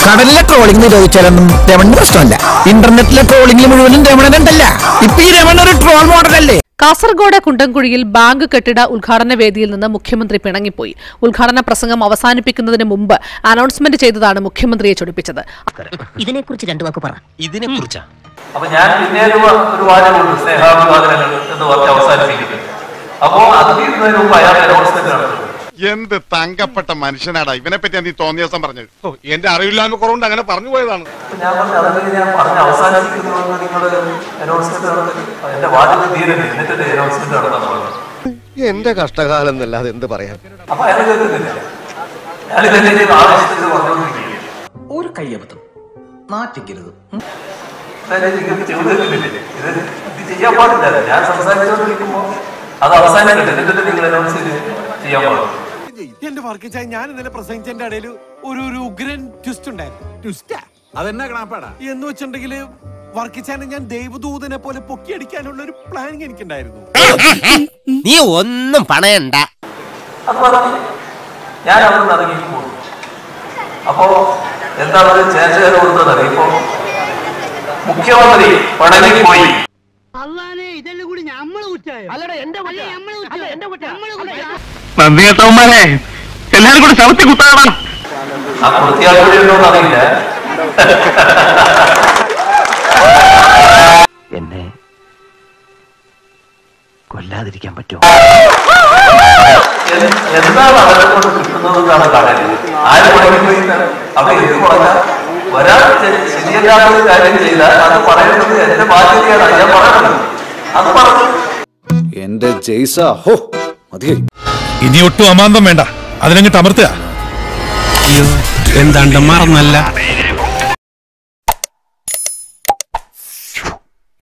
കടലിലെ ട്രോളിംഗ് നിരോധിച്ചാലൊന്നും രമണിന് പ്രശ്നമല്ല ഇന്റർനെറ്റിലെ ട്രോളിംഗിൽ മുഴുവനും രമണനുണ്ടല്ല ഇപ്പൊ ഈ രമണ ഒരു ട്രോൾ മോഡലല്ലേ കാസർഗോഡ് കുണ്ടംകുഴിയിൽ ബാങ്ക് കെട്ടിട ഉദ്ഘാടന വേദിയിൽ നിന്ന് മുഖ്യമന്ത്രി പിണങ്ങിപ്പോയി ഉദ്ഘാടന പ്രസംഗം അവസാനിപ്പിക്കുന്നതിന് മുമ്പ് അനൗൺസ്മെന്റ് ചെയ്തതാണ് മുഖ്യമന്ത്രിയെ ചൊടിപ്പിച്ചത് ഇതിനെക്കുറിച്ച് രണ്ടു വാക്ക് പറ ഇതിനെ കുറിച്ചാ അപ്പൊ ഞാൻ പിന്നെ ഒരു ഒരു വാചകമുണ്ട് സ്നേഹാഭിവാദനങ്ങൾ എന്ന് പറഞ്ഞ് അവസാനിപ്പിക്കുന്നത് അപ്പോ അത് തീരുന്നതിന് മുമ്പ് അയാൾ അനൗൺസ്മെന്റ് നടത്തുന്നത് എന്ത് തങ്കപ്പെട്ട മനുഷ്യനാടാ ഇവനെ പറ്റി നീ തോന്നിയ ദിവസം പറഞ്ഞത് ഓ, എന്റെ അറിവില്ലായ്മ കുറവുണ്ട് അങ്ങനെ പറഞ്ഞു പോയതാണ് അപ്പൊ ഞാൻ പറഞ്ഞു അതൊക്കെ ഞാൻ പറഞ്ഞ് അവസാനിപ്പിക്കുന്നുവെന്ന് നിങ്ങൾ അനൗൺസ്മെന്റ് നടത്തി എന്റെ വാചകം തീരല്ലേ എന്നിട്ട് അനൗൺസ്മെന്റ് നടത്താൻ പറഞ്ഞു എന്റെ കഷ്ടകാലം എന്നല്ലാതെ എന്ത് പറയാൻ അപ്പൊ അയാൾ കേൾക്കുന്നില്ല അയാൾ ഇതെന്നെ ആവശ്യത്തിന് പറഞ്ഞുകൊണ്ടിരിക്കുകയാണ് ഒരു കയ്യബദ്ധം നാറ്റിക്കരുത് അതായത് നിങ്ങൾക്ക് ചോദ്യമില്ലേ ഇത് ഇത് ചെയ്യാൻ പാടില്ല ഞാൻ സംസാരിച്ചുകൊണ്ടിരിക്കുമ്പോ അത് അവസാനിക്കട്ടെ എന്നിട്ട് നിങ്ങൾ അനൗൺസ് ചെയ്യാൻ പാടുള്ളൂ എന്റെ വർക്കിച്ചായി ഞാൻ ഇന്നലെ പ്രസംഗിച്ചതിന്റെ ഇടയിൽ ഒരു ഒരു ഉഗ്രൻ ട്വിസ്റ്റ് ഉണ്ടായിരുന്നു ട്വിസ്റ്റാ അതെന്നാ കണാപ്പാടാ എന്ന് വെച്ചിട്ടുണ്ടെങ്കിൽ വർക്കിച്ചാനെ ഞാൻ ദൈവദൂതനെ പോലെ പൊക്കിയടിക്കാനുള്ള ഒരു പ്ലാനിങ് എനിക്കുണ്ടായിരുന്നു നീ ഒന്നും പണയണ്ട അത് പറഞ്ഞു ഞാൻ അവിടെ നിന്ന് ഇറങ്ങി പോകുന്നു അപ്പോ എന്താണ് ഒരു ചേർച്ച കൊടുത്തത് ഇപ്പോ മുഖ്യമന്ത്രി പണങ്ങിപ്പോയി നന്ദി കേട്ടവന്മാരെ എല്ലാരും കൂടെ ചവിട്ടി കുത്താടാ ആ വൃത്തിയാൽ കൂടി ഉണ്ടോന്ന് അറിയില്ല എന്നെ കൊല്ലാതിരിക്കാൻ പറ്റുമോ എന്ത്- എന്താണ് അവരെ കൊണ്ട് കിട്ടുന്നത് എന്നാണ് കാണുന്നത് ആര് പണങ്ങിപ്പോയി എന്നാണ്. അപ്പൊ എന്ത് പറഞ്ഞാൽ ഒരാൾ ശ- ശരിയല്ലാത്ത ഒരു കാര്യം ചെയ്താൽ അത് പറയുന്നത് എന്റെ ബാധ്യതയാണ് ഞാൻ പറയുന്നത് അത് പറഞ്ഞു എന്റെ ജയ്സ ഹോ മതിയായി ഇനി ഒട്ടും അമാന്തം വേണ്ട അതിനങ്ങിട്ട് അമർത്തുക എന്താണ്ട് മറന്നല്ല